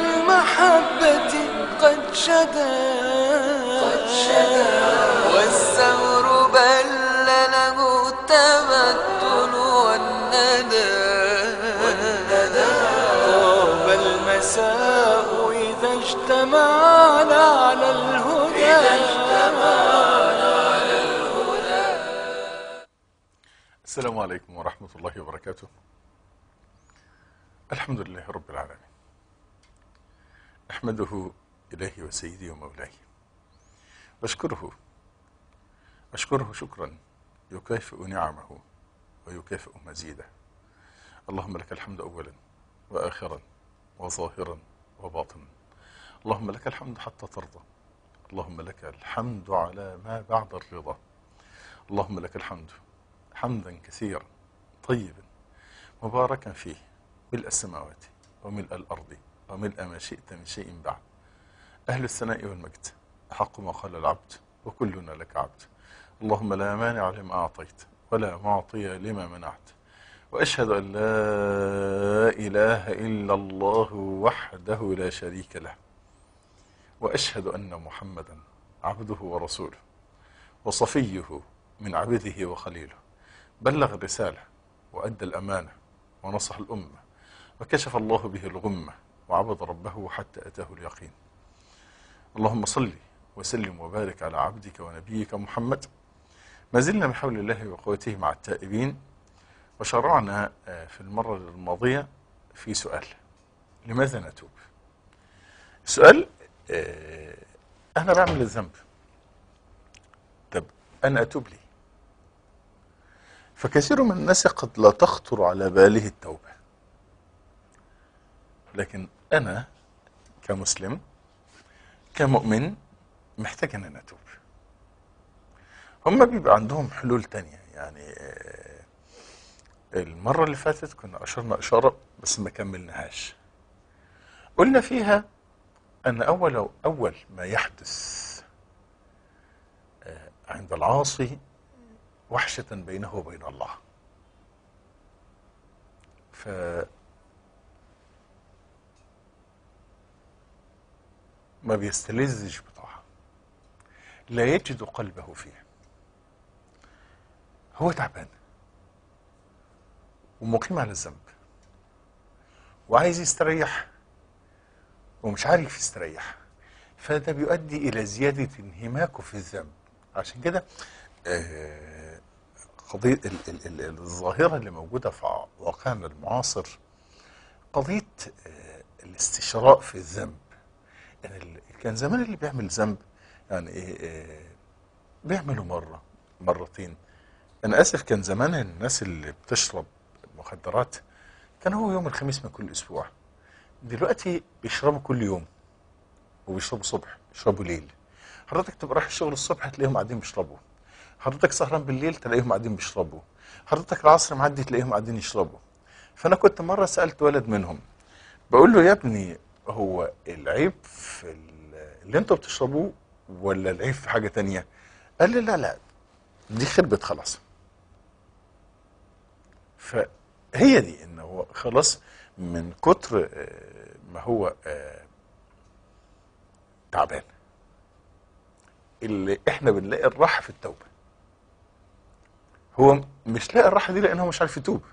المحبة قد شدا قد شدا والثور بل له التمثل والندى والندى طاب المساء إذا اجتمعنا على الهدى إذا اجتمعنا على الهدى السلام عليكم ورحمة الله وبركاته الحمد لله رب العالمين أحمده إلهي وسيدي ومولاي واشكره أشكره شكرا يكافئ نعمه ويكافئ مزيده اللهم لك الحمد أولا وآخرا وظاهرا وباطنا اللهم لك الحمد حتى ترضى اللهم لك الحمد على ما بعد الرضا اللهم لك الحمد حمدا كثيرا طيبا مباركا فيه ملء السماوات وملء الأرض وملء ما شئت من شيء بعد أهل الثناء والمجد أحق ما قال العبد وكلنا لك عبد اللهم لا مانع لما أعطيت ولا معطي لما منعت وأشهد أن لا إله إلا الله وحده لا شريك له وأشهد أن محمدا عبده ورسوله وصفيه من عبده وخليله بلغ الرسالة وأدى الأمانة ونصح الأمة وكشف الله به الغمة وعبد ربه حتى أتاه اليقين اللهم صل وسلم وبارك على عبدك ونبيك محمد ما زلنا بحول الله وقوته مع التائبين وشرعنا آه، في المرة الماضية في سؤال لماذا نتوب السؤال آه، أنا بعمل الذنب طب أنا أتوب لي فكثير من الناس قد لا تخطر على باله التوبة لكن أنا كمسلم كمؤمن محتاج أن أنا أتوب هم بيبقى عندهم حلول تانية يعني آه، المرة اللي فاتت كنا أشرنا إشارة بس ما كملناهاش قلنا فيها أن أول أول ما يحدث آه، عند العاصي وحشة بينه وبين الله ف ما بيستلذش بطاعة لا يجد قلبه فيه هو تعبان ومقيم على الذنب وعايز يستريح ومش عارف يستريح فده بيؤدي الى زياده انهماكه في الذنب عشان كده آه، قضيه ال- ال- ال- الظاهره اللي موجوده في واقعنا المعاصر قضيه آه، الاستشراء في الذنب يعني ال- كان زمان اللي بيعمل ذنب يعني ايه آه، بيعمله مره مرتين انا اسف كان زمان الناس اللي بتشرب مخدرات كان هو يوم الخميس من كل اسبوع دلوقتي بيشربوا كل يوم وبيشربوا صبح بيشربوا ليل حضرتك تبقى رايح الشغل الصبح تلاقيهم قاعدين بيشربوا حضرتك سهران بالليل تلاقيهم قاعدين بيشربوا حضرتك العصر معدي تلاقيهم قاعدين يشربوا فانا كنت مره سالت ولد منهم بقول له يا ابني هو العيب في ال- اللي انتوا بتشربوه ولا العيب في حاجه تانية قال لي لا لا دي خربت خلاص فهي دي ان هو خلاص من كتر آه، ما هو آه، تعبان اللي احنا بنلاقي الراحه في التوبه هو مش لاقي الراحه دي لان هو مش عارف يتوب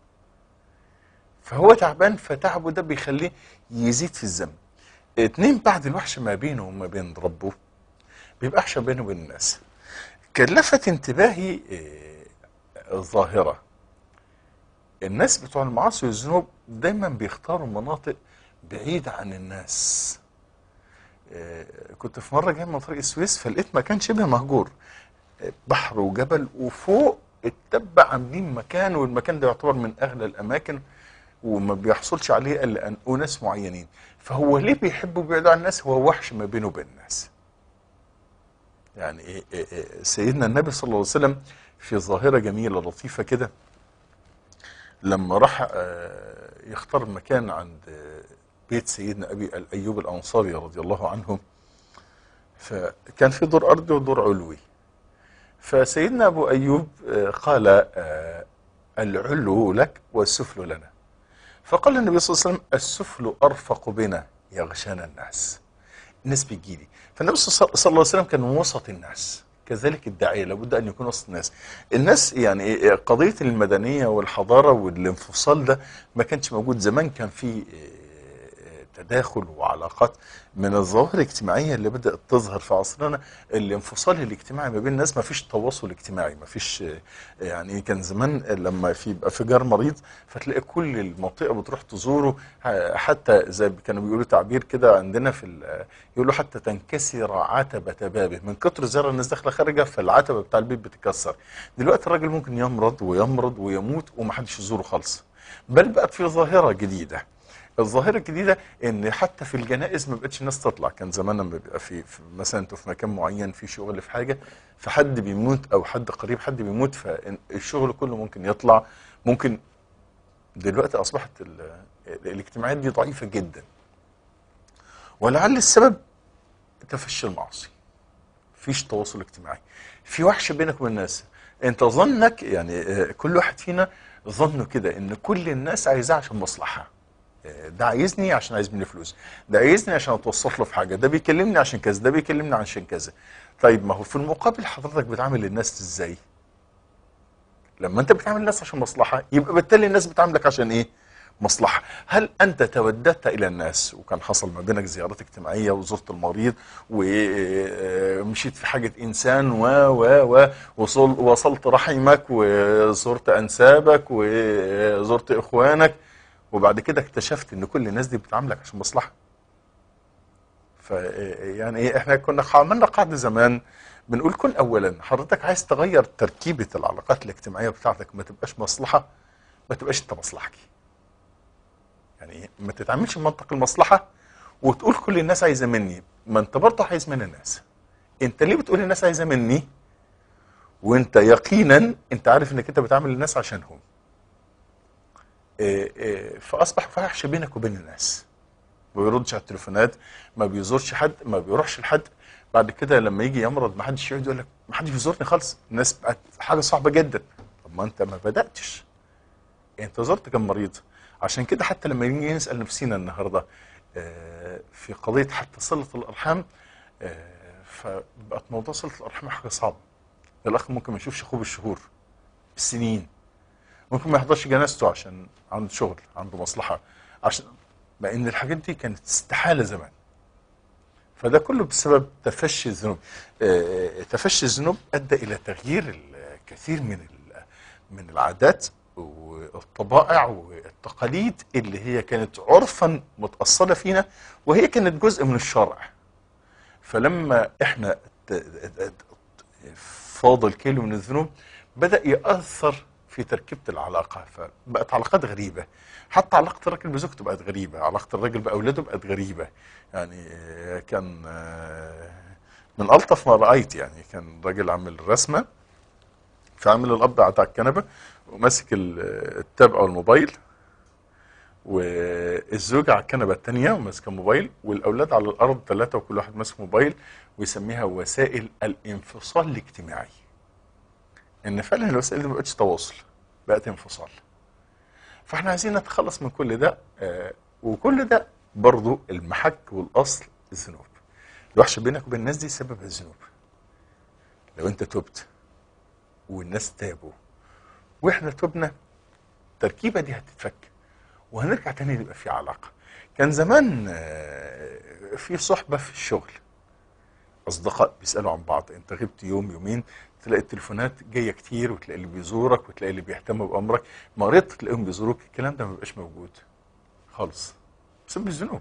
فهو تعبان فتعبه ده بيخليه يزيد في الذنب اتنين بعد الوحش ما بينه وما بين ربه بيبقى احشى بينه وبين الناس كان لفت انتباهي آه، الظاهره الناس بتوع المعاصي والذنوب دايما بيختاروا مناطق بعيدة عن الناس آه، كنت في مرة جاي من طريق السويس فلقيت مكان شبه مهجور آه، بحر وجبل وفوق التبة عاملين مكان والمكان ده يعتبر من أغلى الأماكن وما بيحصلش عليه إلا أن أناس معينين فهو ليه بيحبوا يبعدوا عن الناس هو وحش ما بينه وبين الناس يعني إيه إيه إيه سيدنا النبي صلى الله عليه وسلم في ظاهرة جميلة لطيفة كده لما راح آه، يختار مكان عند آه، بيت سيدنا ابي ايوب الانصاري رضي الله عنه فكان في دور ارضي ودور علوي فسيدنا ابو ايوب آه، قال آه، العلو لك والسفل لنا فقال النبي صلى الله عليه وسلم السفل ارفق بنا يغشانا الناس الناس بتجيلي فالنبي صلى صلى الله عليه وسلم كان من وسط الناس كذلك الداعية لابد أن يكون وسط الناس الناس يعني قضية المدنية والحضارة والانفصال ده ما كانش موجود زمان كان في تداخل وعلاقات من الظواهر الاجتماعية اللي بدأت تظهر في عصرنا الانفصال الاجتماعي ما بين الناس ما فيش تواصل اجتماعي ما فيش يعني كان زمان لما في يبقى في جار مريض فتلاقي كل المنطقة بتروح تزوره حتى زي كانوا بيقولوا تعبير كده عندنا في ال- يقولوا حتى تنكسر عتبة بابه من كتر زيارة الناس داخلة خارجة فالعتبة بتاع البيت بتتكسر دلوقتي الراجل ممكن يمرض ويمرض ويموت ومحدش يزوره خالص بل بقت في ظاهرة جديدة الظاهرة الجديدة ان حتى في الجنائز ما بقتش الناس تطلع كان زمان لما بيبقى في, في مثلا انتوا في مكان معين في شغل في حاجة فحد بيموت او حد قريب حد بيموت فالشغل كله ممكن يطلع ممكن دلوقتي اصبحت ال- الاجتماعات دي ضعيفة جدا ولعل السبب تفشي المعاصي فيش تواصل اجتماعي في وحش بينك وبين الناس انت ظنك يعني آه، كل واحد فينا ظنه كده ان كل الناس عايزاه عشان مصلحه آه، ده عايزني عشان عايز مني فلوس ده عايزني عشان اتوسط له في حاجه ده بيكلمني عشان كذا ده بيكلمني عشان كذا طيب ما هو في المقابل حضرتك بتعامل الناس ازاي لما انت بتعامل الناس عشان مصلحه يبقى بالتالي الناس بتعاملك عشان ايه مصلحة هل أنت توددت إلى الناس وكان حصل ما بينك زيارات اجتماعية وزرت المريض ومشيت في حاجة إنسان و و و وصل وصلت رحمك وزرت أنسابك وزرت إخوانك وبعد كده اكتشفت إن كل الناس دي بتعاملك عشان مصلحة ف يعني ايه احنا كنا عملنا قاعده زمان بنقول كن اولا حضرتك عايز تغير تركيبه العلاقات الاجتماعيه بتاعتك ما تبقاش مصلحه ما تبقاش انت مصلحتي يعني ايه ما تتعاملش بمنطق المصلحه وتقول كل الناس عايزه مني ما انت برضه عايز من الناس انت ليه بتقول الناس عايزه مني وانت يقينا انت عارف انك انت بتعامل الناس عشانهم إيه إيه فاصبح فحش بينك وبين الناس ما بيردش على التليفونات ما بيزورش حد ما بيروحش لحد بعد كده لما يجي يمرض ما حدش يقعد يقول لك ما حدش بيزورني خالص الناس بقت حاجه صعبه جدا طب ما انت ما بداتش انت زرت كم مريض عشان كده حتى لما نيجي نسال نفسينا النهارده آه، في قضيه حتى صله الارحام آه، فبقت موضوع صله الارحام حاجه صعبه الاخ ممكن ما يشوفش اخوه بالشهور بالسنين ممكن ما يحضرش جنازته عشان عنده شغل عنده مصلحه عشان مع ان الحاجات دي كانت استحاله زمان فده كله بسبب تفشي الذنوب آه، تفشي الذنوب ادى الى تغيير الكثير من ال- من العادات والطبائع والتقاليد اللي هي كانت عرفا متأصلة فينا وهي كانت جزء من الشرع فلما احنا ت- ت- فاض الكيلو من الذنوب بدأ يأثر في تركيبة العلاقة فبقت علاقات غريبة حتى علاقة الراجل بزوجته بقت غريبة علاقة الراجل بأولاده بقت غريبة يعني آه، كان آه، من ألطف ما رأيت يعني كان راجل عامل رسمة فعامل الأب قاعد على الكنبة وماسك ال- التاب أو الموبايل والزوجة على الكنبة التانية وماسكة موبايل والأولاد على الأرض ثلاثة وكل واحد ماسك موبايل ويسميها وسائل الانفصال الاجتماعي إن فعلا الوسائل دي ما بقتش تواصل بقت انفصال فاحنا عايزين نتخلص من كل ده آه، وكل ده برضو المحك والأصل الذنوب الوحش بينك وبين الناس دي سبب الذنوب لو انت تبت والناس تابوا واحنا تبنا التركيبه دي هتتفك وهنرجع تاني يبقى في علاقه كان زمان آه، في صحبه في الشغل اصدقاء بيسالوا عن بعض انت غبت يوم يومين تلاقي التليفونات جايه كتير وتلاقي اللي بيزورك وتلاقي اللي بيهتم بامرك مريض تلاقيهم بيزوروك الكلام ده ما بيبقاش موجود خالص بسبب الذنوب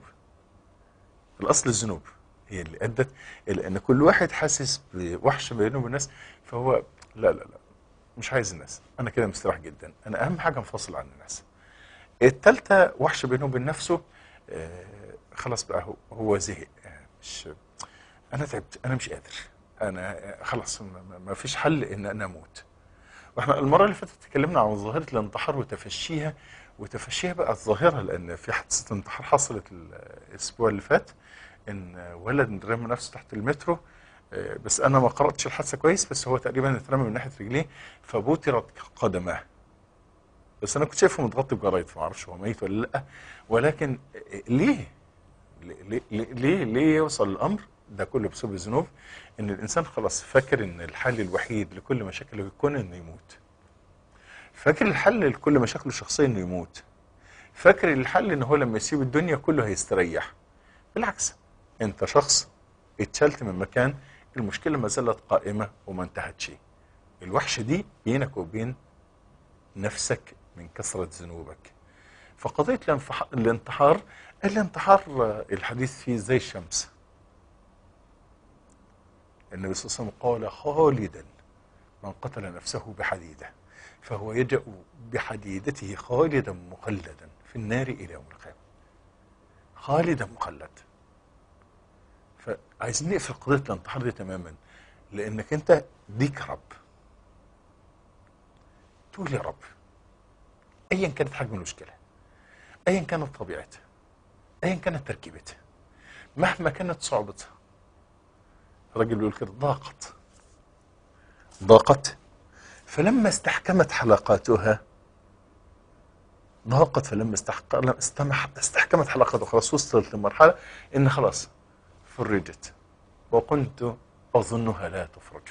الاصل الذنوب هي اللي ادت الى ان كل واحد حاسس بوحش بينه وبين الناس فهو لا لا لا مش عايز الناس انا كده مستريح جدا انا اهم حاجه انفصل عن الناس التالتة وحش بينه وبين نفسه آه، خلاص بقى هو, هو زهق آه، مش انا تعبت انا مش قادر انا آه، خلاص ما- ما ما فيش حل ان انا اموت واحنا المره اللي فاتت اتكلمنا عن ظاهره الانتحار وتفشيها وتفشيها بقى الظاهره لان في حادثه انتحار حصلت الاسبوع اللي فات ان ولد رمى نفسه تحت المترو آه، بس انا ما قراتش الحادثه كويس بس هو تقريبا اترمى من ناحيه رجليه فبترت قدماه بس انا كنت شايفه متغطي بجرايد فما اعرفش هو ميت ولا لا ولكن آه، ليه ليه ليه ليه, ليه يوصل الامر ده كله بسبب الذنوب ان الانسان خلاص فاكر ان الحل الوحيد لكل مشاكله يكون انه يموت فاكر الحل لكل مشاكله الشخصيه انه يموت فاكر الحل ان هو لما يسيب الدنيا كله هيستريح بالعكس انت شخص اتشلت من مكان المشكله ما زالت قائمه وما انتهتش الوحشه دي بينك وبين نفسك من كثره ذنوبك فقضيه الانفح- الانتحار الانتحار آه، الحديث فيه زي الشمس النبي صلى الله عليه وسلم قال خالدا من قتل نفسه بحديده فهو يجأ بحديدته خالدا مخلدا في النار إلى يوم القيامة خالدا مخلد فعايزين نقفل قضية الانتحار دي تماما لأنك أنت ديك رب تقول يا رب أيا كانت حجم المشكلة أيا كانت طبيعتها أيا كانت تركيبتها مهما كانت صعوبتها الراجل بيقول كده ضاقت ضاقت فلما استحكمت حلقاتها ضاقت فلما استحق... استمح... استحكمت حلقاتها خلاص وصلت لمرحلة ان خلاص فرجت وكنت اظنها لا تفرج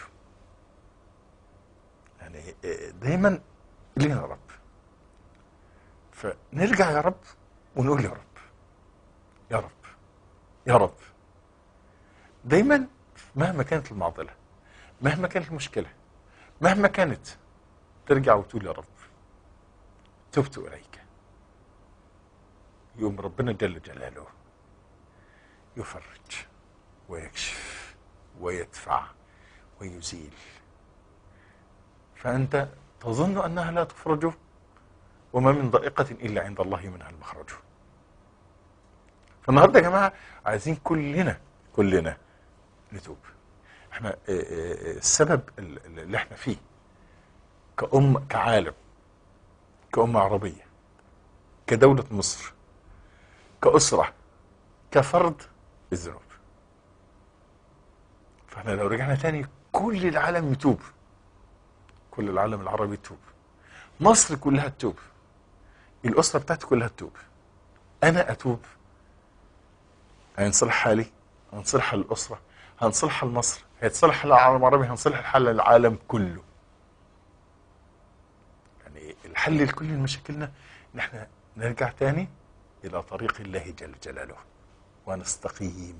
يعني دايما ليه يا رب فنرجع يا رب ونقول يا رب يا رب يا رب دايما مهما كانت المعضلة مهما كانت المشكلة مهما كانت ترجع وتقول يا رب تبت إليك يوم ربنا جل جلاله يفرج ويكشف ويدفع ويزيل فأنت تظن أنها لا تفرج وما من ضائقة إلا عند الله منها المخرج فالنهارده يا جماعة عايزين كلنا كلنا نتوب احنا اه، اه، اه، السبب ال- اللي احنا فيه كأم كعالم كأمة عربية كدولة مصر كأسرة كفرد الذنوب فاحنا لو رجعنا تاني كل العالم يتوب كل العالم العربي يتوب مصر كلها تتوب الأسرة بتاعتي كلها تتوب أنا أتوب هينصلح حالي هنصلح الأسرة هنصلح لمصر هيتصلح العالم العربي هنصلح الحل للعالم كله يعني الحل لكل مشاكلنا ان احنا نرجع تاني الى طريق الله جل جلاله ونستقيم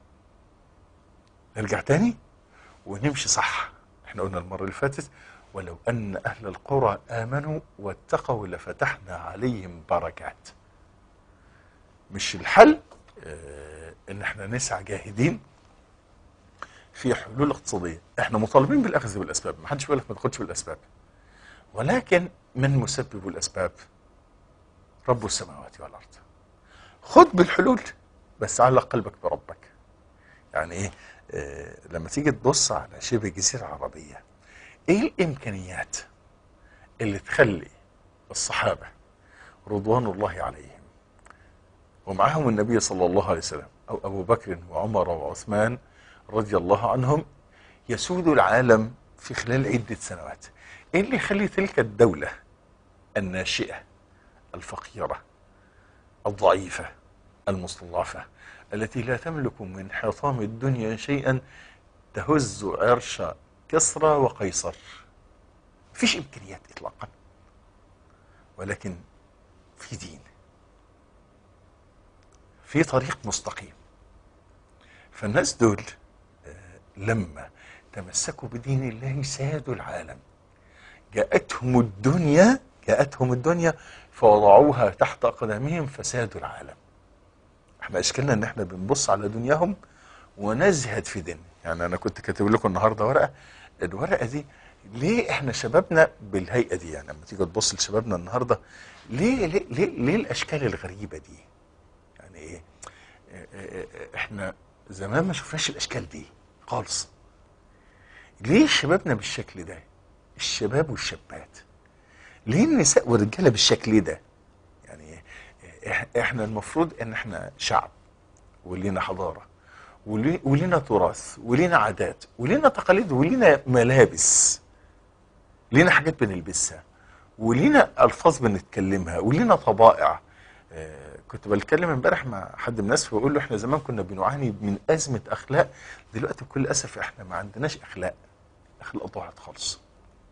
نرجع تاني ونمشي صح احنا قلنا المرة اللي فاتت ولو ان اهل القرى امنوا واتقوا لفتحنا عليهم بركات مش الحل اه ان احنا نسعى جاهدين في حلول اقتصاديه احنا مطالبين بالاخذ بالاسباب ما حدش بيقول لك ما تاخدش بالاسباب ولكن من مسبب الاسباب رب السماوات والارض خد بالحلول بس علق قلبك بربك يعني ايه آه لما تيجي تبص على شبه جزيره عربيه ايه الامكانيات اللي تخلي الصحابه رضوان الله عليهم ومعهم النبي صلى الله عليه وسلم او ابو بكر وعمر وعثمان رضي الله عنهم يسود العالم في خلال عدة سنوات ايه اللي يخلي تلك الدولة الناشئة الفقيرة الضعيفة المستضعفة التي لا تملك من حطام الدنيا شيئا تهز عرش كسرى وقيصر فيش امكانيات اطلاقا ولكن في دين في طريق مستقيم فالناس دول لما تمسكوا بدين الله سادوا العالم جاءتهم الدنيا جاءتهم الدنيا فوضعوها تحت اقدامهم فسادوا العالم احنا اشكالنا ان احنا بنبص على دنياهم ونزهد في دين يعني انا كنت كاتب لكم النهارده ورقه الورقه دي ليه احنا شبابنا بالهيئه دي يعني لما تيجي تبص لشبابنا النهارده ليه ليه ليه, ليه الاشكال الغريبه دي يعني ايه احنا زمان ما شفناش الاشكال دي خالص ليه شبابنا بالشكل ده الشباب والشابات ليه النساء والرجاله بالشكل ده يعني احنا المفروض ان احنا شعب ولينا حضاره ولينا تراث ولينا عادات ولينا تقاليد ولينا ملابس لينا حاجات بنلبسها ولينا الفاظ بنتكلمها ولينا طبائع كنت بتكلم امبارح مع حد من الناس فبقول له احنا زمان كنا بنعاني من ازمه اخلاق دلوقتي بكل اسف احنا ما عندناش اخلاق اخلاق ضاعت خالص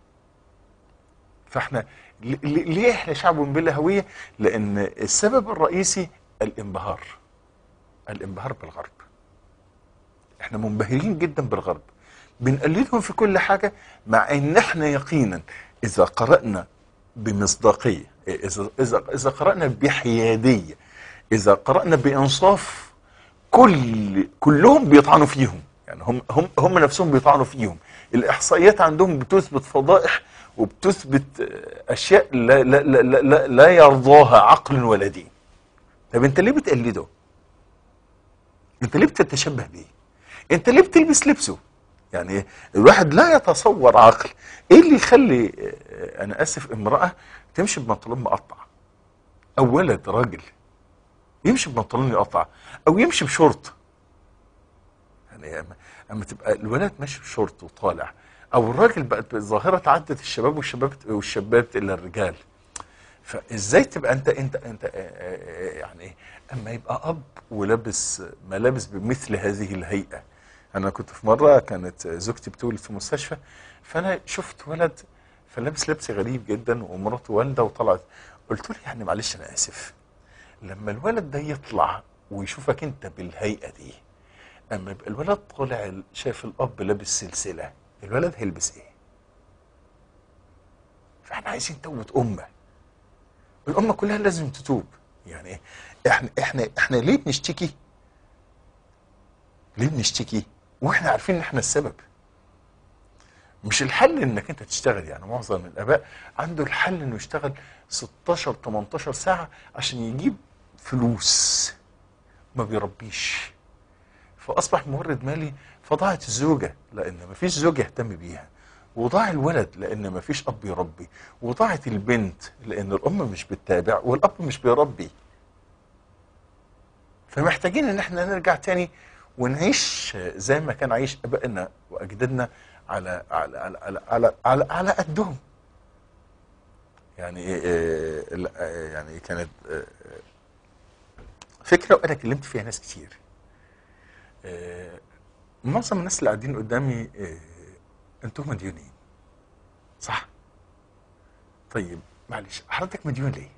فاحنا ل- ل- ليه احنا شعب بلا هويه؟ لان السبب الرئيسي الانبهار الانبهار بالغرب احنا منبهرين جدا بالغرب بنقلدهم في كل حاجه مع ان احنا يقينا اذا قرانا بمصداقيه اذا اذا اذا قرانا بحياديه اذا قرانا بانصاف كل كلهم بيطعنوا فيهم يعني هم هم هم نفسهم بيطعنوا فيهم الاحصائيات عندهم بتثبت فضائح وبتثبت آه، اشياء لا لا لا لا, لا, لا يرضاها عقل ولا دين طب انت ليه بتقلده انت ليه بتتشبه بيه انت ليه بتلبس لبسه يعني الواحد لا يتصور عقل ايه اللي يخلي آه، انا اسف امراه تمشي ببنطلون مقطع او ولد راجل يمشي ببنطلون يقطع او يمشي بشورت يعني اما اما تبقى الولد ماشي بشورت وطالع او الراجل بقت ظاهره تعدت الشباب والشباب والشابات الى الرجال فازاي تبقى انت انت انت آه، آه، يعني ايه اما يبقى اب ولابس ملابس بمثل هذه الهيئه انا كنت في مره كانت زوجتي بتولد في مستشفى فانا شفت ولد فلابس لبس غريب جدا ومراته والده وطلعت قلت له يعني معلش انا اسف لما الولد ده يطلع ويشوفك انت بالهيئه دي اما يبقى الولد طالع شايف الاب لابس سلسله الولد هيلبس ايه فاحنا عايزين توبه امه الامه كلها لازم تتوب يعني إيه؟ احنا احنا احنا ليه بنشتكي ليه بنشتكي واحنا عارفين ان احنا السبب مش الحل انك انت تشتغل يعني معظم الاباء عنده الحل انه يشتغل 16 18 ساعه عشان يجيب فلوس ما بيربيش فاصبح مورد مالي فضاعت الزوجه لان ما فيش زوج يهتم بيها وضاع الولد لان ما فيش اب يربي وضاعت البنت لان الام مش بتتابع والاب مش بيربي فمحتاجين ان احنا نرجع تاني ونعيش زي ما كان عايش ابائنا واجدادنا على على على على على, على, على قدهم يعني إيه- إيه- لا، آه، يعني كانت آه، آه، فكره وانا كلمت فيها ناس كتير آه، معظم الناس اللي قاعدين قدامي آه، انتم مديونين صح طيب معلش حضرتك مديون ليه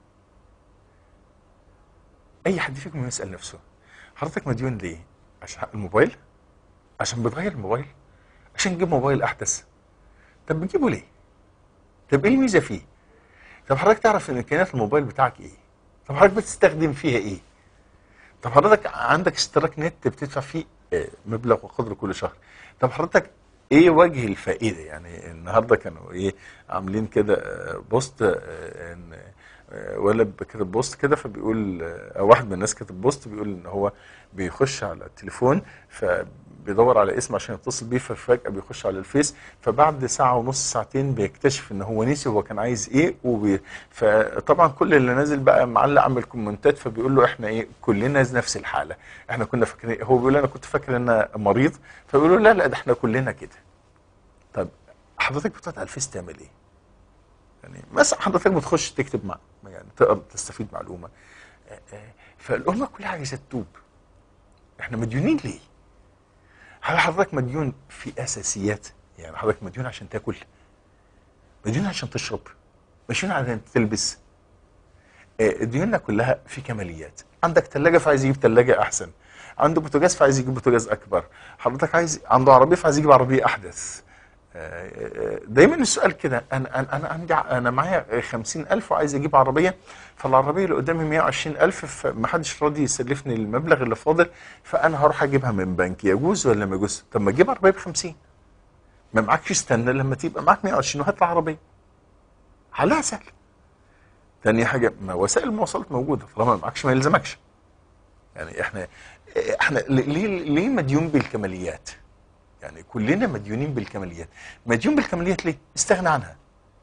اي حد فيكم يسال نفسه حضرتك مديون ليه عشان حق الموبايل عشان بتغير الموبايل عشان تجيب موبايل احدث طب بتجيبه ليه طب ايه الميزه فيه طب حضرتك تعرف ان امكانيات الموبايل بتاعك ايه طب حضرتك بتستخدم فيها ايه طب حضرتك عندك اشتراك نت بتدفع فيه آه، مبلغ وقدر كل شهر طب حضرتك ايه وجه الفائده يعني النهارده كانوا ايه عاملين كده آه، بوست آه، ان آه، ولد كتب بوست كده فبيقول آه، او واحد من الناس كتب بوست بيقول ان هو بيخش على التليفون فبيدور على اسم عشان يتصل بيه ففجاه بيخش على الفيس فبعد ساعه ونص ساعتين بيكتشف ان هو نسي هو كان عايز ايه وبي... فطبعا كل اللي نازل بقى معلق عامل كومنتات فبيقول له احنا ايه كلنا نفس الحاله احنا كنا فاكرين هو بيقول انا كنت فاكر ان انا مريض فبيقول له لا لا ده احنا كلنا كده طب حضرتك بتقعد على الفيس تعمل ايه؟ يعني مثلا حضرتك بتخش تكتب مع يعني تقرا تستفيد معلومه آه، آه، فالامه كلها عايزه تتوب احنا مديونين ليه؟ هل حضرتك مديون في اساسيات؟ يعني حضرتك مديون عشان تاكل؟ مديون عشان تشرب؟ مديون عشان تلبس؟ آه، ديوننا كلها في كماليات عندك ثلاجه فعايز يجيب ثلاجه احسن عنده بوتاجاز فعايز يجيب بوتاجاز اكبر حضرتك عايز عنده عربيه فعايز يجيب عربيه احدث آه، آه، دايما السؤال كده انا انا انا عندي ع- انا معايا 50000 وعايز اجيب عربيه فالعربيه اللي قدامي 120000 فمحدش راضي يسلفني المبلغ اللي فاضل فانا هروح اجيبها من بنك يجوز ولا ما يجوز؟ طب ما تجيب عربيه ب 50 ما معكش استنى لما تبقى معاك 120 وهات العربيه حلها سهل تاني حاجه ما وسائل المواصلات موجوده طالما ما معكش ما يلزمكش يعني احنا احنا ليه ليه مديون بالكماليات؟ يعني كلنا مديونين بالكماليات مديون بالكماليات ليه؟ استغنى عنها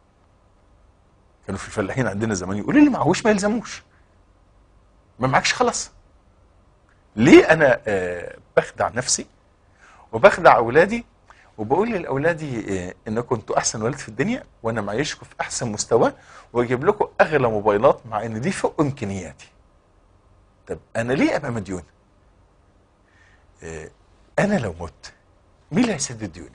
كانوا في الفلاحين عندنا زمان يقولوا اللي معهوش ما يلزموش ما معكش خلاص ليه انا آه بخدع نفسي وبخدع اولادي وبقول لاولادي آه انكم انتوا احسن ولد في الدنيا وانا معيشكم في احسن مستوى واجيب لكم اغلى موبايلات مع ان دي فوق امكانياتي طب انا ليه ابقى مديون آه، انا لو مت مين اللي هيسدد ديوني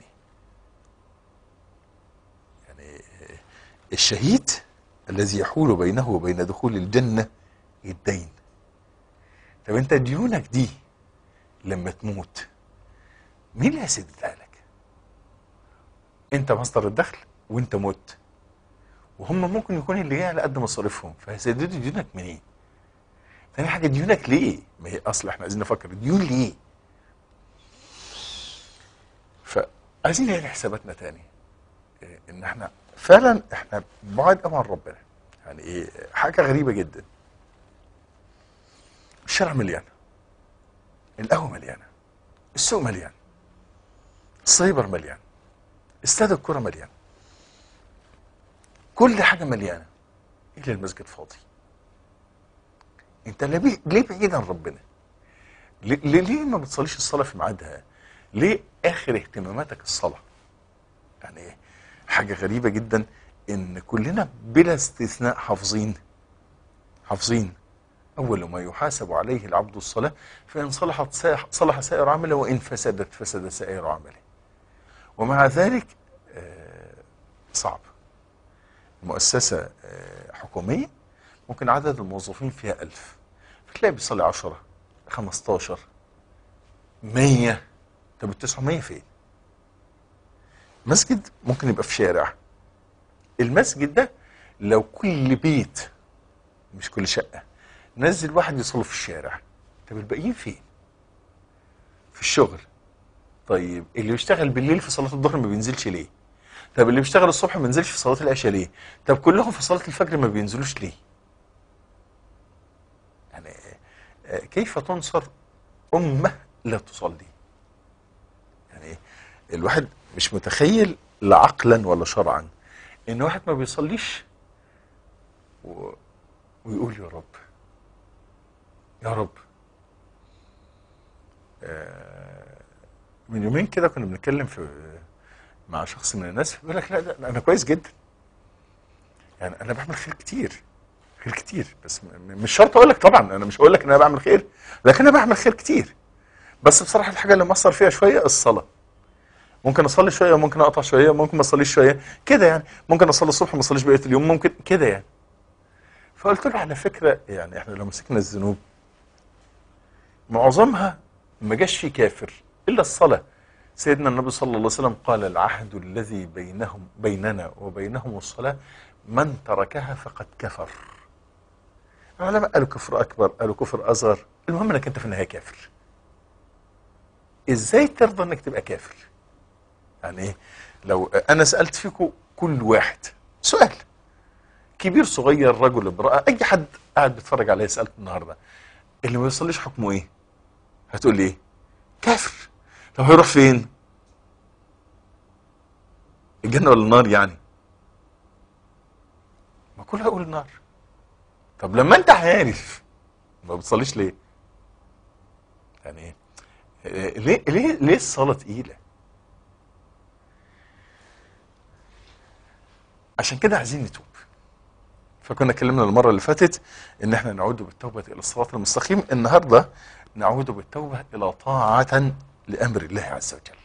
يعني آه، الشهيد الذي يحول بينه وبين دخول الجنة الدين طب انت ديونك دي لما تموت مين اللي هيسددها لك انت مصدر الدخل وانت مت وهم ممكن يكون اللي جاي على قد مصاريفهم فهيسددوا ديونك منين تاني حاجه ديونك ليه ما هي اصل احنا عايزين نفكر ديون ليه فعايزين نعيد حساباتنا تاني إيه، ان احنا فعلا احنا بعاد قوي عن ربنا يعني ايه حاجه غريبه جدا الشارع مليان القهوه مليانه السوق مليان السايبر مليان استاد الكره مليان كل حاجه مليانه الا المسجد فاضي انت ليه ليه بعيد عن ربنا ليه, ليه ليه ما بتصليش الصلاه في ميعادها ليه اخر اهتماماتك الصلاه يعني ايه حاجه غريبه جدا ان كلنا بلا استثناء حافظين حافظين اول ما يحاسب عليه العبد الصلاه فان صلحت سا- صلح سائر عمله وان فسدت فسد سائر عمله ومع ذلك آه، صعب مؤسسة آه، حكومية ممكن عدد الموظفين فيها ألف فتلاقي بيصلي عشرة خمستاشر مية طب التسعمية فين مسجد ممكن يبقى في شارع المسجد ده لو كل بيت مش كل شقة نزل واحد يصلي في الشارع طب الباقيين فين في الشغل طيب اللي بيشتغل بالليل في صلاة الظهر ما بينزلش ليه طب اللي بيشتغل الصبح ما بينزلش في صلاة العشاء ليه طب كلهم في صلاة الفجر ما بينزلوش ليه يعني آه، كيف تنصر أمة لا تصلي يعني إيه؟ الواحد مش متخيل لا عقلا ولا شرعا ان واحد ما بيصليش و... ويقول يا رب يا رب آه، من يومين كده كنا بنتكلم في مع شخص من الناس بيقول لك لا لا انا كويس جدا يعني انا بعمل خير كتير خير كتير بس م- م- مش شرط اقول لك طبعا انا مش هقول لك ان انا بعمل خير لكن انا بعمل خير كتير بس بصراحه الحاجه اللي مأثر فيها شويه الصلاه ممكن اصلي شويه ممكن اقطع شويه ممكن ما اصليش شويه كده يعني ممكن اصلي الصبح ما اصليش بقيه اليوم ممكن كده يعني فقلت له على فكره يعني احنا لو مسكنا الذنوب معظمها ما جاش فيه كافر الا الصلاه سيدنا النبي صلى الله عليه وسلم قال العهد الذي بينهم بيننا وبينهم الصلاه من تركها فقد كفر العلماء قالوا كفر اكبر قالوا كفر اصغر المهم انك انت في النهايه كافر ازاي ترضى انك تبقى كافر يعني ايه لو انا سالت فيكم كل واحد سؤال كبير صغير رجل امراه اي حد قاعد بيتفرج عليا سالته النهارده اللي ما يصليش حكمه ايه هتقول لي ايه كافر طب هيروح فين الجنه ولا النار يعني ما كلها اقول النار طب لما انت عارف ما بتصليش ليه يعني ايه إيه، ليه ليه ليه الصلاه تقيله عشان كده عايزين نتوب فكنا اتكلمنا المره اللي فاتت ان احنا نعود بالتوبه الى الصراط المستقيم النهارده نعود بالتوبه الى طاعه لامر الله عز وجل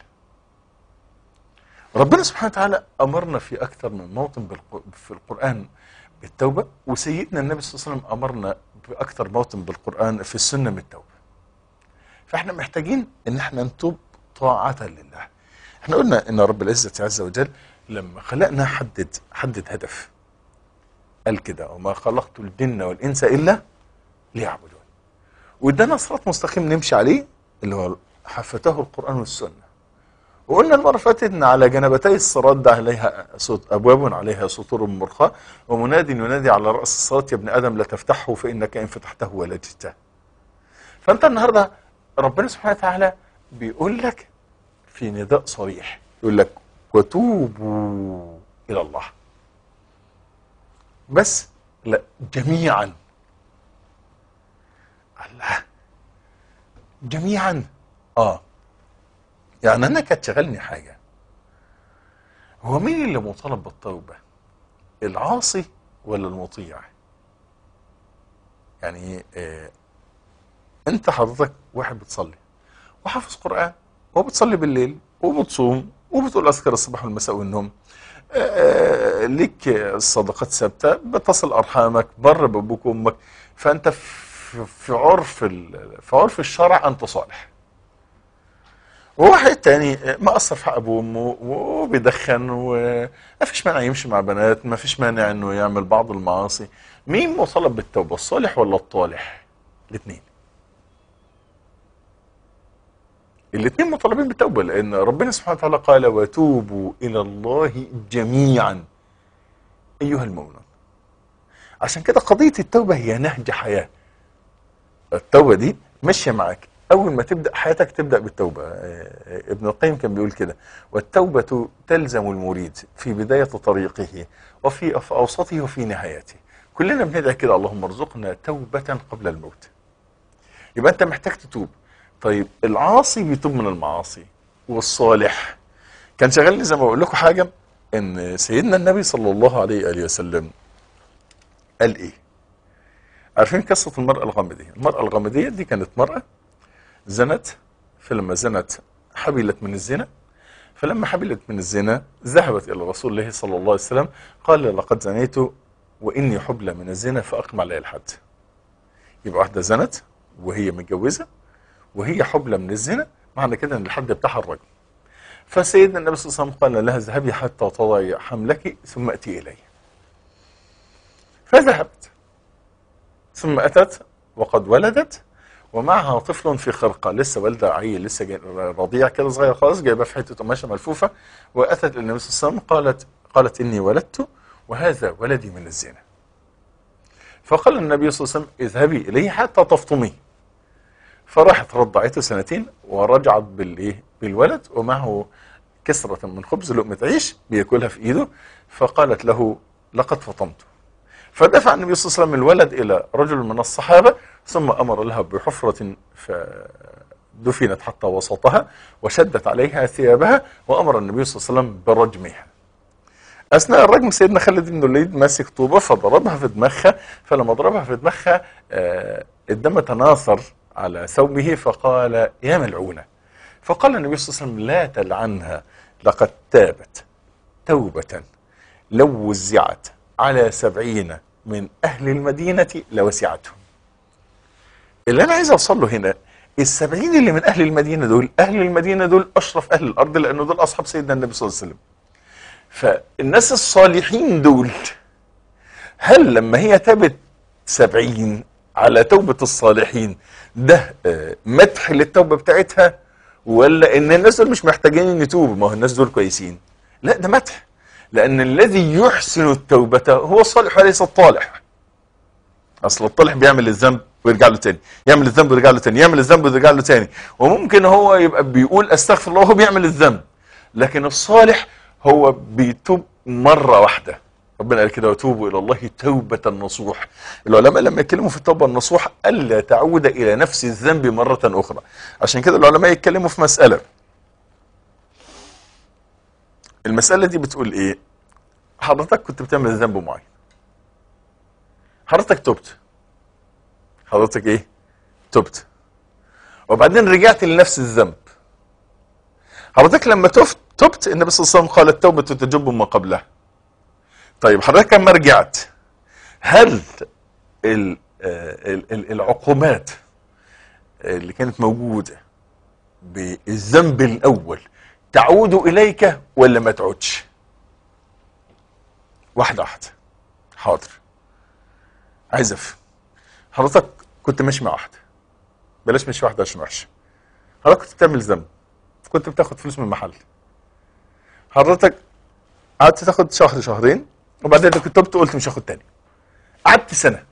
ربنا سبحانه وتعالى امرنا في اكثر من موطن بالق- في القران بالتوبه وسيدنا النبي صلى الله عليه وسلم امرنا باكثر موطن بالقران في السنه بالتوبه فاحنا محتاجين ان احنا نتوب طاعه لله احنا قلنا ان رب العزه عز وجل لما خلقنا حدد حدد هدف قال كده وما خلقت الجن والانس الا ليعبدون وادانا صراط مستقيم نمشي عليه اللي هو حفته القران والسنه وقلنا المره اللي فاتت ان على جنبتي الصراط ده عليها صوت ابواب عليها سطور مرخاه ومناد ينادي على راس الصراط يا ابن ادم لا تفتحه فانك ان فتحته ولجته فانت النهارده ربنا سبحانه وتعالى بيقول لك في نداء صريح يقول لك وتوبوا الى الله بس لا جميعا الله جميعا اه يعني انا كانت شغلني حاجه هو مين اللي مطالب بالتوبه العاصي ولا المطيع يعني آه انت حضرتك واحد بتصلي وحافظ قرآن وبتصلي بالليل وبتصوم وبتقول اذكار الصباح والمساء والنوم آه، ليك الصدقات ثابته بتصل ارحامك بر بابوك وامك فانت في في عرف ال- في عرف الشرع انت صالح وواحد تاني مقصر في حق ابوه وامه وبيدخن وما فيش مانع يمشي مع بنات ما فيش مانع انه يعمل بعض المعاصي مين مطالب بالتوبه الصالح ولا الطالح الاثنين الاثنين مطالبين بالتوبه لان ربنا سبحانه وتعالى قال وتوبوا الى الله جميعا ايها المؤمنون عشان كده قضيه التوبه هي نهج حياه التوبه دي ماشيه معاك اول ما تبدا حياتك تبدا بالتوبه آه، ابن القيم كان بيقول كده والتوبه تلزم المريد في بدايه طريقه وفي في اوسطه وفي نهايته كلنا بندعي كده اللهم ارزقنا توبه قبل الموت يبقى انت محتاج تتوب طيب العاصي بيتوب من المعاصي والصالح كان شغال لي زي ما بقول لكم حاجه ان سيدنا النبي صلى الله عليه واله وسلم قال ايه عارفين قصه المراه الغامديه المراه الغامديه دي كانت مراه زنت فلما زنت حبلت من الزنا فلما حبلت من الزنا ذهبت الى رسول الله صلى الله عليه وسلم قال لقد زنيت واني حبلى من الزنا فاقم علي الحد يبقى واحده زنت وهي متجوزه وهي حبلى من الزنا معنى كده ان الحد بتاعها الرجل فسيدنا النبي صلى الله عليه وسلم قال لها اذهبي حتى تضعي حملك ثم اتي الي فذهبت ثم اتت وقد ولدت ومعها طفل في خرقه لسه والده عيل لسه جاي رضيع كده صغير خالص جايباه في حته قماشه ملفوفه واتت للنبي صلى الله عليه وسلم قالت قالت اني ولدت وهذا ولدي من الزنا فقال النبي صلى الله عليه وسلم اذهبي اليه حتى تفطميه فراحت رضعته سنتين ورجعت بالايه بالولد ومعه كسرة من خبز لقمة عيش بياكلها في ايده فقالت له لقد فطمت فدفع النبي صلى الله عليه وسلم الولد الى رجل من الصحابة ثم امر لها بحفرة فدفنت حتى وسطها وشدت عليها ثيابها وامر النبي صلى الله عليه وسلم برجمها اثناء الرجم سيدنا خالد بن الوليد ماسك طوبه فضربها في دماغها فلما ضربها في دماغها آه، الدم تناثر على ثوبه فقال يا ملعونه فقال النبي صلى الله عليه وسلم لا تلعنها لقد تابت توبة لو وزعت على سبعين من أهل المدينة لوسعتهم اللي أنا عايز أوصل له هنا السبعين اللي من أهل المدينة دول أهل المدينة دول أشرف أهل الأرض لأنه دول أصحاب سيدنا النبي صلى الله عليه وسلم فالناس الصالحين دول هل لما هي تابت سبعين على توبة الصالحين ده آه، مدح للتوبة بتاعتها ولا ان الناس دول مش محتاجين ان يتوبوا ما هو الناس دول كويسين لا ده مدح لان الذي يحسن التوبة هو الصالح وليس الطالح اصل الطالح بيعمل الذنب ويرجع له تاني يعمل الذنب ويرجع له تاني يعمل الذنب ويرجع له تاني وممكن هو يبقى بيقول استغفر الله وهو بيعمل الذنب لكن الصالح هو بيتوب مرة واحدة ربنا قال كده وتوبوا الى الله توبة نصوح العلماء لما يتكلموا في التوبة النصوح الا تعود الى نفس الذنب مرة اخرى عشان كده العلماء يتكلموا في مسألة المسألة دي بتقول ايه حضرتك كنت بتعمل ذنب معين حضرتك تبت حضرتك ايه تبت وبعدين رجعت لنفس الذنب حضرتك لما تفت تبت النبي صلى الله عليه وسلم قال التوبة تجب ما قبلها طيب حضرتك لما رجعت هل ال- آه، ال- ال- العقوبات اللي كانت موجودة بالذنب الأول تعود إليك ولا ما تعودش واحدة واحدة حاضر عايز أفهم حضرتك كنت ماشي مع واحدة بلاش ماشي واحدة عشان وحشة حضرتك كنت بتعمل ذنب كنت بتاخد فلوس من محل حضرتك قعدت تاخد شهر شهرين وبعدين انت كنت تبت قلت مش هاخد تاني قعدت سنه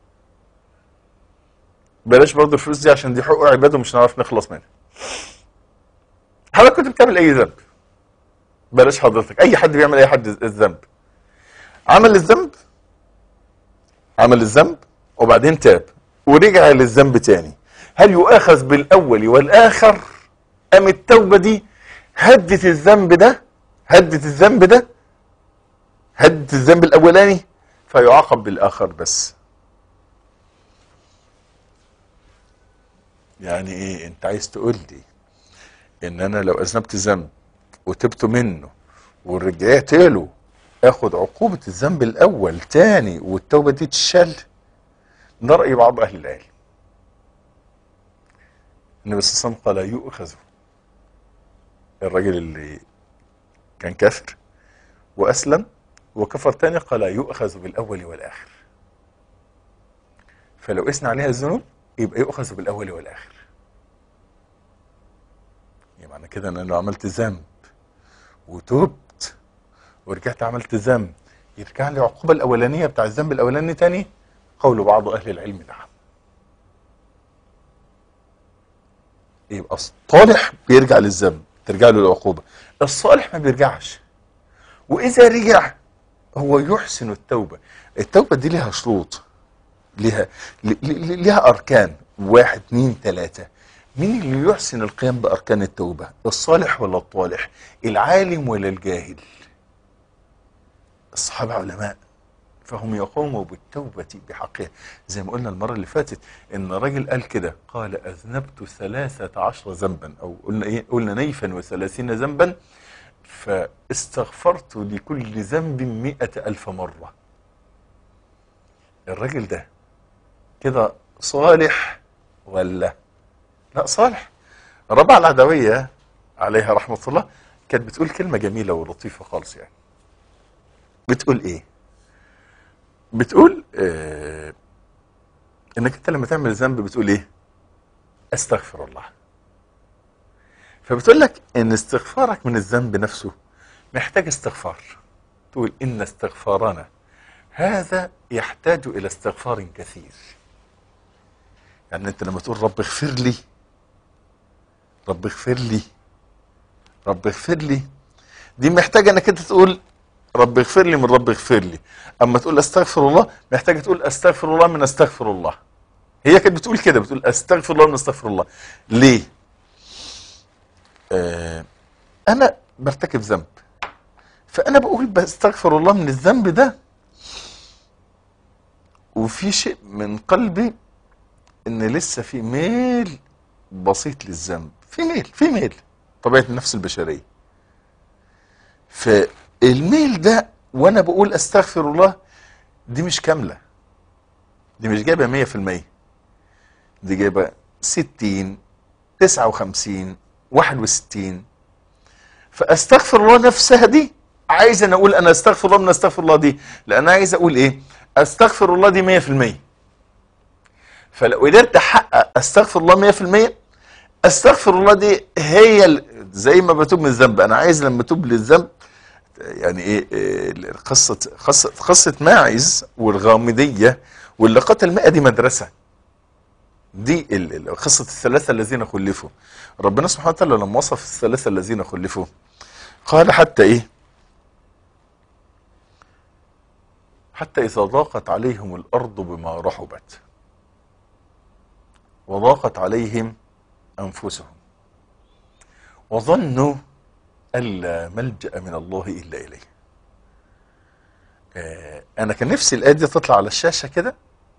بلاش برضه الفلوس دي عشان دي حقوق عباد ومش هنعرف نخلص منها حضرتك كنت بتعمل اي ذنب بلاش حضرتك اي حد بيعمل اي حد الذنب عمل الذنب عمل الذنب وبعدين تاب ورجع للذنب تاني هل يؤاخذ بالاول والاخر ام التوبه دي هدت الذنب ده هدت الذنب ده هدت الذنب الاولاني فيعاقب بالاخر بس يعني ايه انت عايز تقول لي ان انا لو اذنبت ذنب وتبت منه ورجعت له اخد عقوبة الذنب الاول تاني والتوبة دي تشال ده رأي بعض اهل العلم النبي صلى الله عليه وسلم قال يؤخذ الراجل اللي كان كافر واسلم وكفر تاني قال يؤخذ بالاول والاخر فلو قسنا عليها الذنوب يبقى يؤخذ بالاول والاخر يعني معنى كده ان انا لو عملت ذنب وتوبت ورجعت عملت ذنب يرجع لي العقوبه الاولانيه بتاع الذنب الاولاني تاني قول بعض اهل العلم نعم يبقى الطالح بيرجع للذنب ترجع له العقوبه الصالح ما بيرجعش واذا رجع هو يحسن التوبه التوبه دي ليها شروط ليها ل- ل- ليها اركان واحد اتنين تلاته مين اللي يحسن القيام باركان التوبه الصالح ولا الطالح العالم ولا الجاهل الصحابه علماء فهم يقوموا بالتوبة بحقها زي ما قلنا المرة اللي فاتت ان راجل قال كده قال اذنبت ثلاثة عشر ذنبا او قلنا ايه قلنا نيفا وثلاثين ذنبا فاستغفرت لكل ذنب مئة الف مرة الراجل ده كده صالح ولا لا صالح ربع العدوية عليها رحمة الله كانت بتقول كلمة جميلة ولطيفة خالص يعني بتقول ايه بتقول آه انك انت لما تعمل ذنب بتقول ايه استغفر الله فبتقول لك ان استغفارك من الذنب نفسه محتاج استغفار تقول ان استغفارنا هذا يحتاج الى استغفار كثير يعني انت لما تقول رب اغفر لي رب اغفر لي رب اغفر لي دي محتاجه انك انت تقول رب اغفر لي من رب اغفر لي اما تقول استغفر الله محتاجه تقول استغفر الله من استغفر الله هي كانت بتقول كده بتقول استغفر الله من استغفر الله ليه آه انا برتكب ذنب فانا بقول بستغفر الله من الذنب ده وفي شيء من قلبي ان لسه في ميل بسيط للذنب في ميل في ميل طبيعه النفس البشريه فالميل ده وانا بقول استغفر الله دي مش كامله دي مش جايبه 100% دي جايبه 60 59 61 فاستغفر الله نفسها دي عايز انا اقول انا استغفر الله من استغفر الله دي لان عايز اقول ايه استغفر الله دي 100% فلو قدرت احقق استغفر الله 100% استغفر الله دي هي ال- زي ما بتوب من الذنب انا عايز لما اتوب للذنب يعني ايه إيه، قصه قصه قصه ماعز والغامديه واللي قتل 100 دي مدرسه دي ال- ال- قصه الثلاثه الذين خلفوا ربنا سبحانه وتعالى لما وصف الثلاثه الذين خلفوا قال حتى ايه حتى اذا ضاقت عليهم الارض بما رحبت وضاقت عليهم انفسهم وظنوا ألا ملجأ من الله إلا إليه آه أنا كان نفسي الآية دي تطلع على الشاشة كده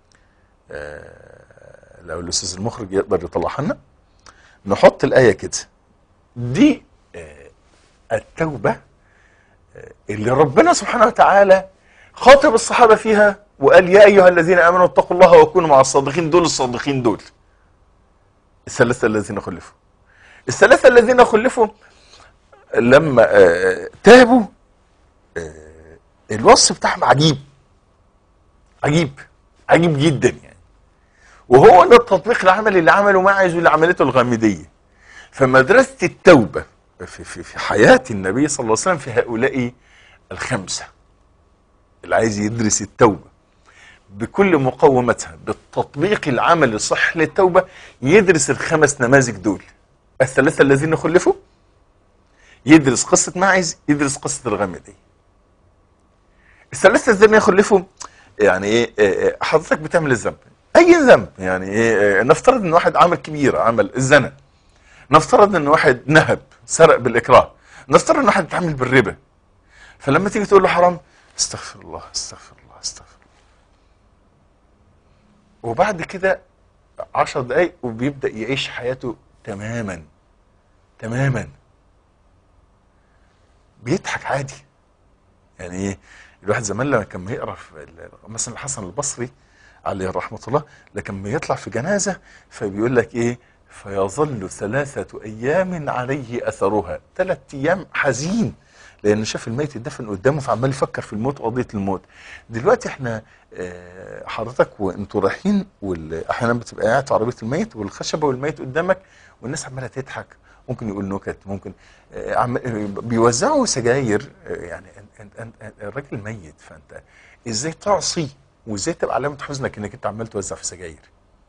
آه لو الأستاذ المخرج يقدر يطلعها لنا نحط الآية كده دي آه التوبة آه اللي ربنا سبحانه وتعالى خاطب الصحابة فيها وقال يا أيها الذين آمنوا اتقوا الله وكونوا مع الصادقين دول الصادقين دول الثلاثة الذين خلفوا الثلاثة الذين خلفوا لما آه، تابوا آه، الوصف بتاعهم عجيب عجيب عجيب جدا يعني وهو ده التطبيق العملي اللي عمله معز واللي عملته الغامديه فمدرسه التوبه في, في, في حياه النبي صلى الله عليه وسلم في هؤلاء الخمسه اللي عايز يدرس التوبه بكل مقوماتها بالتطبيق العملي الصح للتوبه يدرس الخمس نماذج دول الثلاثه الذين خلفوا يدرس قصة ماعز يدرس قصة الغامدية الثلاثة الذين يخلفوا يعني ايه آه، آه، حضرتك بتعمل الذنب اي ذنب يعني ايه آه، نفترض ان واحد عمل كبيرة عمل الزنا نفترض ان واحد نهب سرق بالاكراه نفترض ان واحد بيتعامل بالربا فلما تيجي تقول له حرام استغفر الله استغفر الله استغفر الله وبعد كده عشر دقايق وبيبدأ يعيش حياته تماما تماما بيضحك عادي يعني ايه الواحد زمان لما كان يقرا في ال- مثلا الحسن البصري عليه رحمه الله لكن يطلع في جنازه فبيقول لك ايه فيظل ثلاثة أيام عليه أثرها ثلاث أيام حزين لأن شاف الميت اتدفن قدامه فعمال يفكر في الموت وقضية الموت دلوقتي احنا آه، حضرتك وانتوا رايحين وال- احيانا بتبقى قاعد في عربيه الميت والخشبه والميت قدامك والناس عماله تضحك ممكن يقول نكت ممكن آه، عم- آه، بيوزعوا سجاير آه، يعني أنت- أنت- أنت- الراجل ميت فانت ازاي تعصي وازاي تبقى علامه حزنك انك انت عمال توزع في سجاير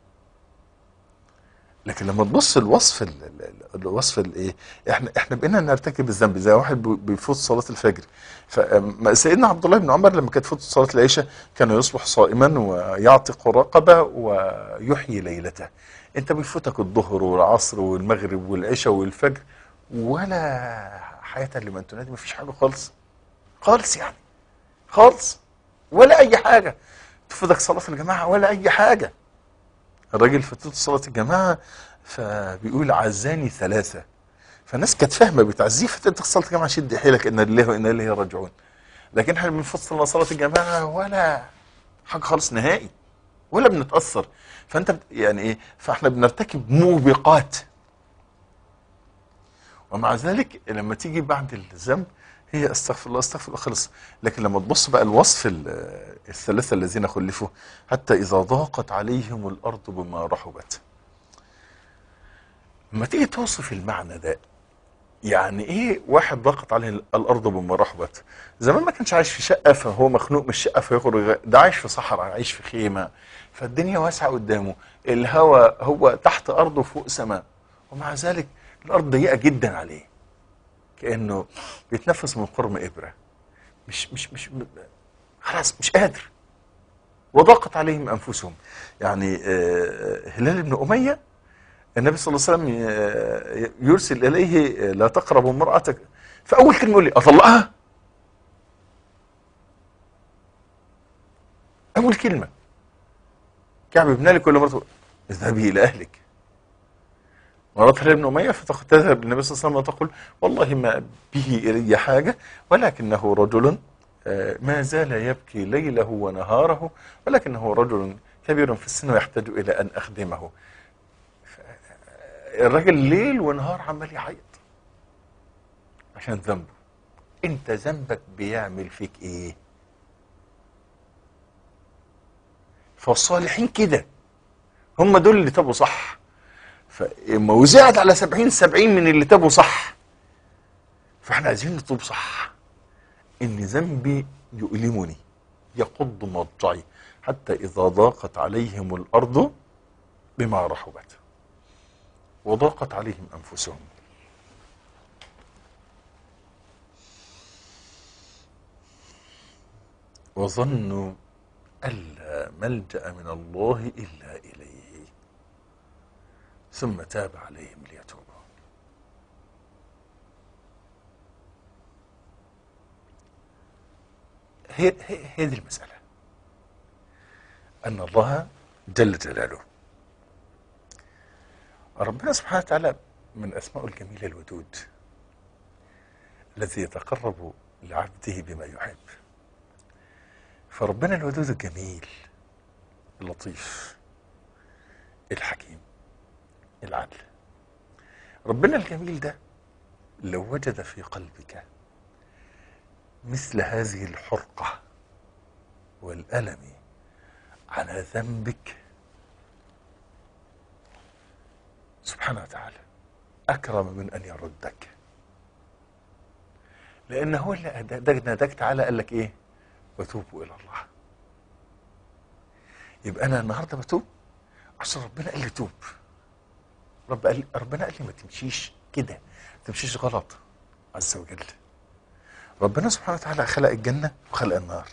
لكن لما تبص الوصف ال- ال- ال- الوصف الايه احنا احنا بقينا نرتكب الذنب زي واحد بي- بيفوت صلاه الفجر فسيدنا عبد الله بن عمر لما كانت تفوت صلاه العشاء كان يصبح صائما ويعتق رقبه ويحيي ليلته انت بيفوتك الظهر والعصر والمغرب والعشاء والفجر ولا حياه لمن تنادي مفيش حاجه خالص خالص يعني خالص ولا اي حاجه تفوتك صلاه الجماعه ولا اي حاجه الراجل فاتته صلاة الجماعة فبيقول عزاني ثلاثة فالناس كانت فاهمة بتعزيه فاتته صلاة الجماعة شد حيلك إن لله وإنا إليه راجعون لكن احنا بنفصل صلاة الجماعة ولا حاجة خالص نهائي ولا بنتأثر فأنت بت- يعني إيه فاحنا بنرتكب موبقات ومع ذلك لما تيجي بعد الذنب هي استغفر الله استغفر الله خلص لكن لما تبص بقى الوصف ال- الثلاثة الذين خلفوا حتى إذا ضاقت عليهم الأرض بما رحبت لما تيجي توصف المعنى ده يعني ايه واحد ضاقت عليه الارض بما رحبت زمان ما كانش عايش في شقه فهو مخنوق من الشقه فيخرج ده عايش في صحراء عايش في خيمه فالدنيا واسعه قدامه الهواء هو تحت ارضه فوق سماء ومع ذلك الارض ضيقه جدا عليه كانه بيتنفس من قرم ابره مش مش مش خلاص مش قادر وضاقت عليهم انفسهم يعني آه، هلال بن اميه النبي صلى الله عليه وسلم ي- يرسل اليه لا تقرب امراتك فاول كلمه يقول لي اطلقها اول كلمه كعب بن مالك كل مره اذهبي الى اهلك مرات هلال بن اميه فتخ- تذهب للنبي صلى الله عليه وسلم وتقول والله ما به الي حاجه ولكنه رجل آه، ما زال يبكي ليله ونهاره ولكنه رجل كبير في السن ويحتاج الى ان اخدمه الراجل ليل ونهار عمال يعيط عشان ذنبه انت ذنبك بيعمل فيك ايه فالصالحين كده هم دول اللي تابوا صح فما وزعت على سبعين سبعين من اللي تابوا صح فاحنا عايزين نتوب صح ان ذنبي يؤلمني يقض مضجعي حتى اذا ضاقت عليهم الارض بما رحبت وضاقت عليهم انفسهم وظنوا ألا ملجأ من الله إلا إليه ثم تاب عليهم ليتوبوا هي هي, هي دي المسألة أن الله جل جلاله ربنا سبحانه وتعالى من أسمائه الجميلة الودود الذي يتقرب لعبده بما يحب فربنا الودود الجميل اللطيف الحكيم العدل ربنا الجميل ده لو وجد في قلبك مثل هذه الحرقة والألم على ذنبك سبحانه وتعالى أكرم من أن يردك لأن هو اللي أداك- ناداك تعالى قال لك إيه وتوبوا إلى الله يبقى أنا النهاردة بتوب عشان ربنا قال لي توب رب قال ربنا قال لي ما تمشيش كده ما تمشيش غلط عز وجل ربنا سبحانه وتعالى خلق الجنة وخلق النار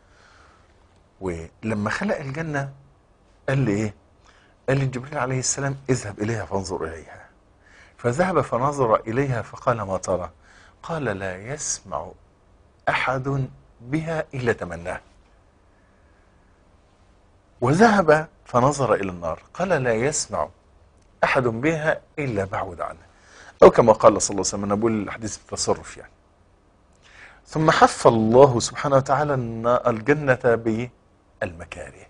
ولما خلق الجنة قال لي ايه قال لي جبريل عليه السلام اذهب اليها فانظر اليها فذهب فنظر اليها فقال ما ترى قال لا يسمع احد بها الا تمناه وذهب فنظر إلى النار قال لا يسمع أحد بها إلا بعد عنها أو كما قال صلى الله عليه وسلم أنا بقول الحديث التصرف يعني ثم حف الله سبحانه وتعالى النا- الجنة بالمكاره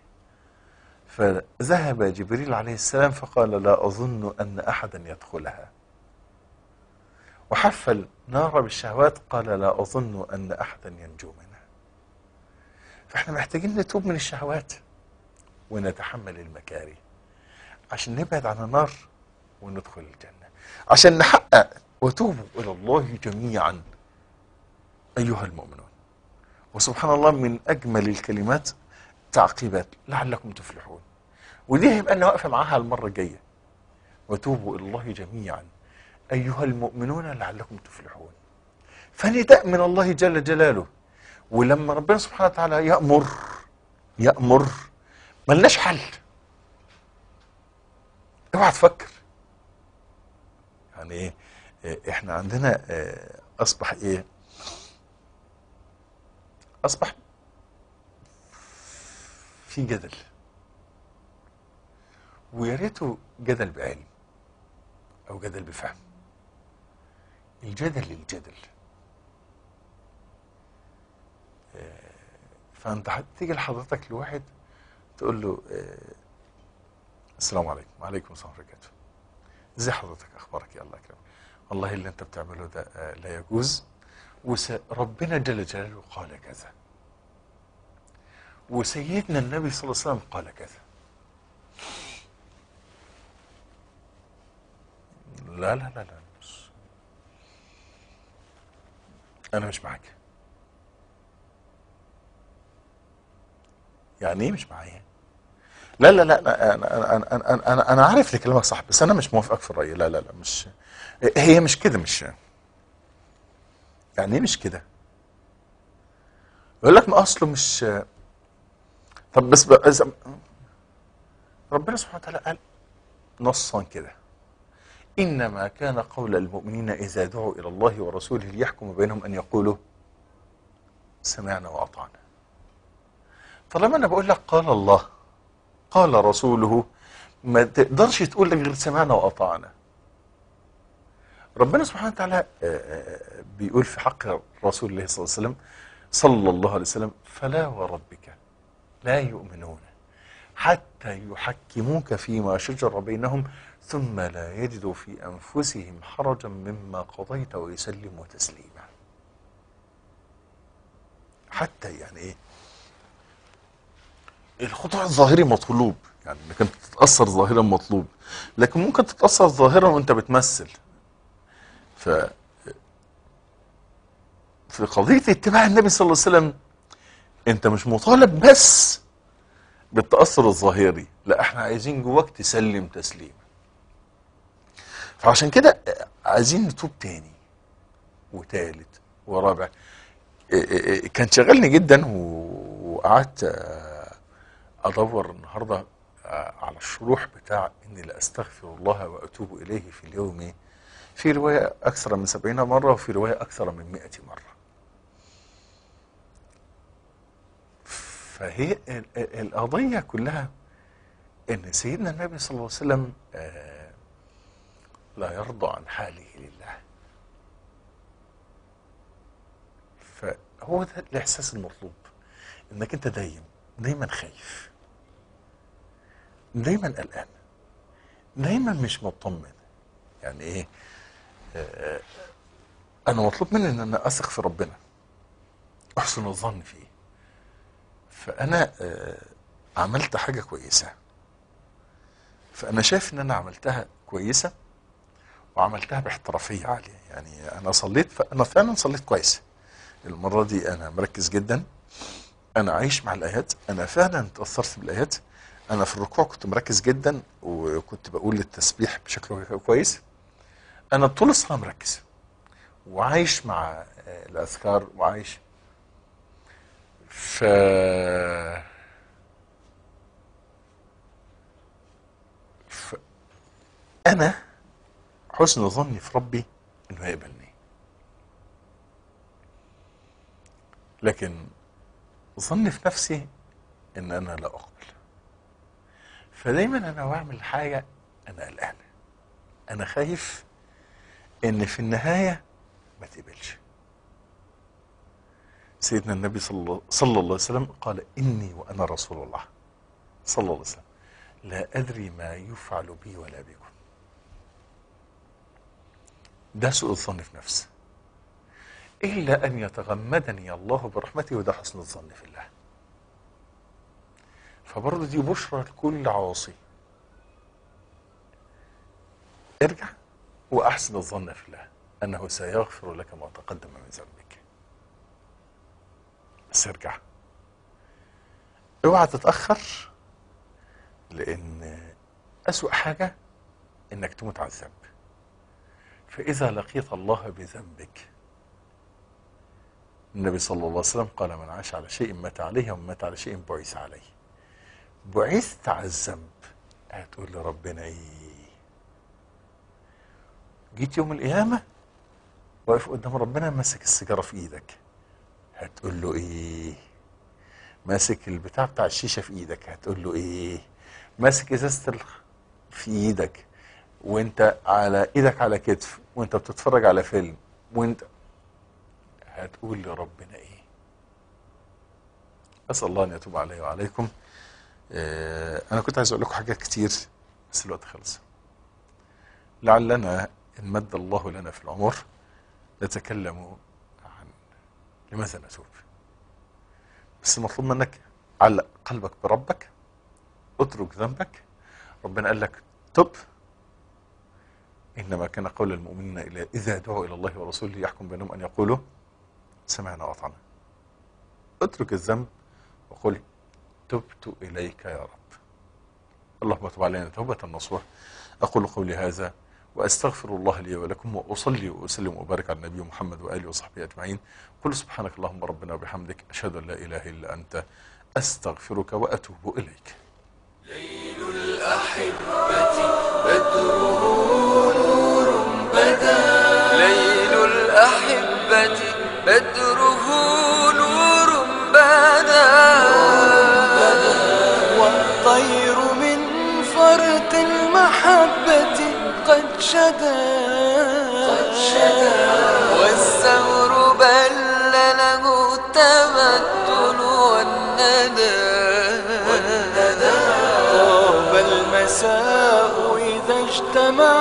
فذهب جبريل عليه السلام فقال لا أظن أن أحدا يدخلها وحف النار بالشهوات قال لا أظن أن أحدا ينجو منها فإحنا محتاجين نتوب من الشهوات ونتحمل المكاره عشان نبعد عن النار وندخل الجنة عشان نحقق وتوبوا إلى الله جميعا أيها المؤمنون وسبحان الله من أجمل الكلمات تعقيبات لعلكم تفلحون ودي هيبقى لنا واقفة معاها المرة الجاية وتوبوا إلى الله جميعا أيها المؤمنون لعلكم تفلحون فنداء من الله جل جلاله ولما ربنا سبحانه وتعالى يأمر يأمر ملناش حل اوعى تفكر يعني ايه إيه، احنا عندنا آه، اصبح ايه اصبح في جدل ويا ريته جدل بعلم او جدل بفهم الجدل للجدل آه، فانت هتيجي لحضرتك لواحد تقول له آه، السلام عليكم وعليكم السلام ورحمه الله وبركاته ازي حضرتك اخبارك يا الله يكرمك والله اللي انت بتعمله ده آه، لا يجوز وربنا جل جلاله قال كذا وسيدنا النبي صلى الله عليه وسلم قال كذا لا لا لا لا مش انا مش معاك يعني ايه مش معايا لا لا لا لا، انا انا انا انا انا, أنا عارف ان كلامك صح بس انا مش موافقك في الراي لا لا لا مش هي مش كده مش يعني ايه مش كده يقول لك ما اصله مش طب بس بس ربنا سبحانه وتعالى قال نصا كده انما كان قول المؤمنين اذا دعوا الى الله ورسوله ليحكم بينهم ان يقولوا سمعنا واطعنا طالما انا بقول لك قال الله قال رسوله ما تقدرش تقول لك غير سمعنا واطعنا ربنا سبحانه وتعالى آه، آه، بيقول في حق رسول الله صلى الله عليه وسلم صلى الله عليه وسلم فلا وربك لا يؤمنون حتى يحكموك فيما شجر بينهم ثم لا يجدوا في انفسهم حرجا مما قضيت ويسلموا تسليما حتى يعني ايه الخضوع الظاهري مطلوب يعني انك انت تتاثر ظاهرا مطلوب لكن ممكن تتاثر ظاهرا وانت بتمثل ف في قضيه اتباع النبي صلى الله عليه وسلم انت مش مطالب بس بالتاثر الظاهري لا احنا عايزين جواك تسلم تسليم فعشان كده عايزين نتوب تاني وتالت ورابع إيه إيه إيه كان شغلني جدا و- وقعدت آه، ادور النهارده آه، على الشروح بتاع اني لاستغفر الله واتوب اليه في اليوم في روايه اكثر من سبعين مره وفي روايه اكثر من مئة مره فهي ال- ال- القضيه كلها ان سيدنا النبي صلى الله عليه وسلم آه، لا يرضى عن حاله لله فهو ده الاحساس المطلوب انك انت دايم دايما خايف دايما قلقان دايما مش مطمن يعني ايه آه، انا مطلوب مني ان انا اثق في ربنا احسن الظن فيه فانا آه، عملت حاجه كويسه فانا شايف ان انا عملتها كويسه وعملتها باحترافيه عاليه يعني انا صليت فانا فعلا صليت كويس المره دي انا مركز جدا انا عايش مع الايات انا فعلا تاثرت بالايات انا في الركوع كنت مركز جدا وكنت بقول التسبيح بشكل كويس انا طول الصلاه مركز وعايش مع آه، الاذكار وعايش ف ف انا حسن ظني في ربي انه هيقبلني لكن ظني في نفسي ان انا لا اقبل فدايما انا بعمل حاجه انا قلقان انا خايف ان في النهايه ما تقبلش سيدنا النبي صلى الله, صلى الله عليه وسلم قال اني وانا رسول الله صلى الله عليه وسلم لا ادري ما يفعل بي ولا بكم ده سوء الظن في نفسي الا ان يتغمدني الله برحمته وده حسن الظن في الله فبرضه دي بشرى لكل عاصي ارجع واحسن الظن في الله انه سيغفر لك ما تقدم من ذنبك بس ارجع اوعى تتاخر لان اسوا حاجه انك تموت على الذنب فاذا لقيت الله بذنبك النبي صلى الله عليه وسلم قال من عاش على شيء مات عليه ومن مات على شيء بعث عليه بعثت على الذنب هتقول لربنا ايه جيت يوم القيامة واقف قدام ربنا ماسك السيجارة في ايدك هتقول له ايه ماسك البتاع بتاع الشيشة في ايدك هتقول له ايه ماسك ازازة الخ- في ايدك وانت على ايدك على كتف وانت بتتفرج على فيلم وانت هتقول لربنا ايه اسال الله ان يتوب علي وعليكم آه، انا كنت عايز اقول لكم حاجات كتير بس الوقت خلص لعلنا ان مد الله لنا في العمر نتكلم عن لماذا نتوب بس المطلوب منك علق قلبك بربك اترك ذنبك ربنا قال لك تب انما كان قول المؤمنين إلى- اذا دعوا الى الله ورسوله يحكم بينهم ان يقولوا سمعنا واطعنا اترك الذنب وقل تبت اليك يا رب اللهم تب علينا توبه نصوح اقول قولي هذا واستغفر الله لي ولكم واصلي واسلم وابارك على النبي محمد واله وصحبه اجمعين قل سبحانك اللهم ربنا وبحمدك اشهد ان لا اله الا انت استغفرك واتوب اليك ليل الأحبة بدره نور بدا والطير من فرط المحبة قد شدا والثور بل له التمثل والندى طاب المساء إذا اجتمع